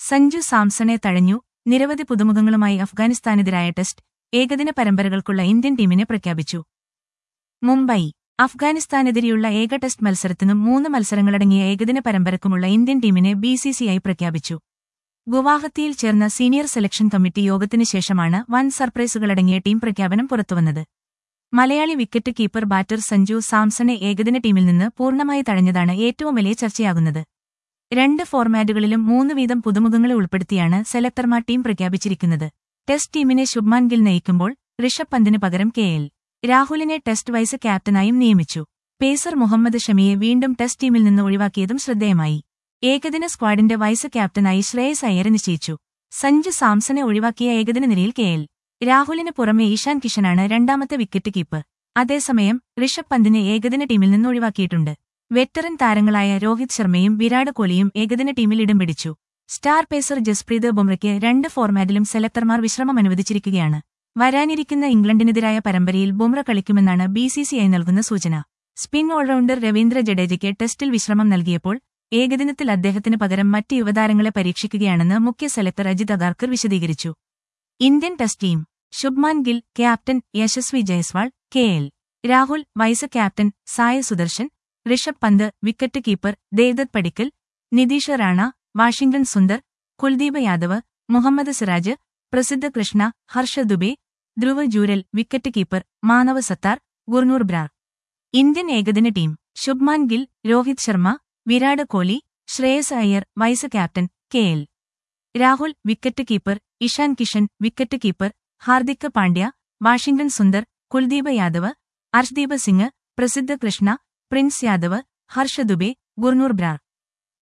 സഞ്ജു സാംസണെ തഴഞ്ഞു നിരവധി പുതുമുഖങ്ങളുമായി അഫ്ഗാനിസ്ഥാനെതിരായ ടെസ്റ്റ് ഏകദിന പരമ്പരകൾക്കുള്ള ഇന്ത്യൻ ടീമിനെ പ്രഖ്യാപിച്ചു മുംബൈ അഫ്ഗാനിസ്ഥാനെതിരെയുള്ള ഏക ടെസ്റ്റ് മത്സരത്തിനും മൂന്ന് മത്സരങ്ങളടങ്ങിയ ഏകദിന പരമ്പരക്കുമുള്ള ഇന്ത്യൻ ടീമിനെ ബിസിസിഐ പ്രഖ്യാപിച്ചു ഗുവാഹത്തിയിൽ ചേർന്ന സീനിയർ സെലക്ഷൻ കമ്മിറ്റി യോഗത്തിന് ശേഷമാണ് വൻ സർപ്രൈസുകളടങ്ങിയ ടീം പ്രഖ്യാപനം പുറത്തുവന്നത് Malayali wicket keeper batter Sanju സാംസണെ ഏകദിന ടീമിൽ നിന്ന് പൂർണ്ണമായി തഴഞ്ഞതാണ് ഏറ്റവും വലിയ ചർച്ചയാകുന്നത് രണ്ട് ഫോർമാറ്റുകളിലും മൂന്ന് വീതം പുതുമുഖങ്ങളെ ഉൾപ്പെടുത്തിയാണ് സെലക്ടർമാർ ടീം പ്രഖ്യാപിച്ചിരിക്കുന്നത് ടെസ്റ്റ് ടീമിനെ ശുഭ്മാൻ ഗിൽ നയിക്കുമ്പോൾ ഋഷഭ് പന്തിന് പകരം കെ എൽ രാഹുലിനെ ടെസ്റ്റ് വൈസ് ക്യാപ്റ്റനായും നിയമിച്ചു പേസർ മുഹമ്മദ് ഷമിയെ വീണ്ടും ടെസ്റ്റ് ടീമിൽ നിന്ന് ഒഴിവാക്കിയതും ശ്രദ്ധേയമായി ഏകദിന സ്ക്വാഡിന്റെ വൈസ് ക്യാപ്റ്റനായി ശ്രേയസ് അയ്യരെ നിശ്ചയിച്ചു സഞ്ജു സാംസനെ ഒഴിവാക്കിയ ഏകദിന നിരയിൽ കെ എൽ രാഹുലിന് പുറമെ ഈശാൻ കിഷനാണ് രണ്ടാമത്തെ വിക്കറ്റ് കീപ്പർ അതേസമയം ഋഷഭ് പന്തിനെ ഏകദിന ടീമിൽ നിന്ന് ഒഴിവാക്കിയിട്ടുണ്ട് വെറ്ററൻ താരങ്ങളായ രോഹിത് ശർമ്മയും വിരാട് കോഹ്ലിയും ഏകദിന ടീമിൽ ഇടം പിടിച്ചു സ്റ്റാർ പേസർ ജസ്പ്രീത് ബുംറയ്ക്ക് രണ്ട് ഫോർമാറ്റിലും സെലക്ടർമാർ വിശ്രമം അനുവദിച്ചിരിക്കുകയാണ് വരാനിരിക്കുന്ന ഇംഗ്ലണ്ടിനെതിരായ പരമ്പരയിൽ ബുംറ കളിക്കുമെന്നാണ് ബിസിസിഐ നൽകുന്ന സൂചന സ്പിൻ ഓൾറൗണ്ടർ രവീന്ദ്ര ജഡേജയ്ക്ക് ടെസ്റ്റിൽ വിശ്രമം നൽകിയപ്പോൾ ഏകദിനത്തിൽ അദ്ദേഹത്തിന് പകരം മറ്റ് യുവതാരങ്ങളെ പരീക്ഷിക്കുകയാണെന്ന് മുഖ്യ സെലക്ടർ അജിത് അഗാർക്കർ വിശദീകരിച്ചു Indian test team Shubman Gill captain Yashasvi Jaiswal K L Rahul vice captain Sai Sudharsan Rishabh Pant wicket keeper Devdutt Padikkal Nitish Rana Washington Sundar Kuldeep Yadav Mohammed Siraj Prasidh Krishna Harsha Dubey Dhruv Jurel wicket keeper Manav Suthar Gurnoor Brar Indian ഏകദിന team Shubman Gill Rohit Sharma Virat Kohli Shreyas Iyer vice captain K L Rahul wicket keeper Ishan Kishan wicket keeper Hardik Pandya Washington Sundar Kuldeep Yadav Arshdeep Singh Prasidh Krishna Prince Yadav Harsha Dubey Gurnoor Brar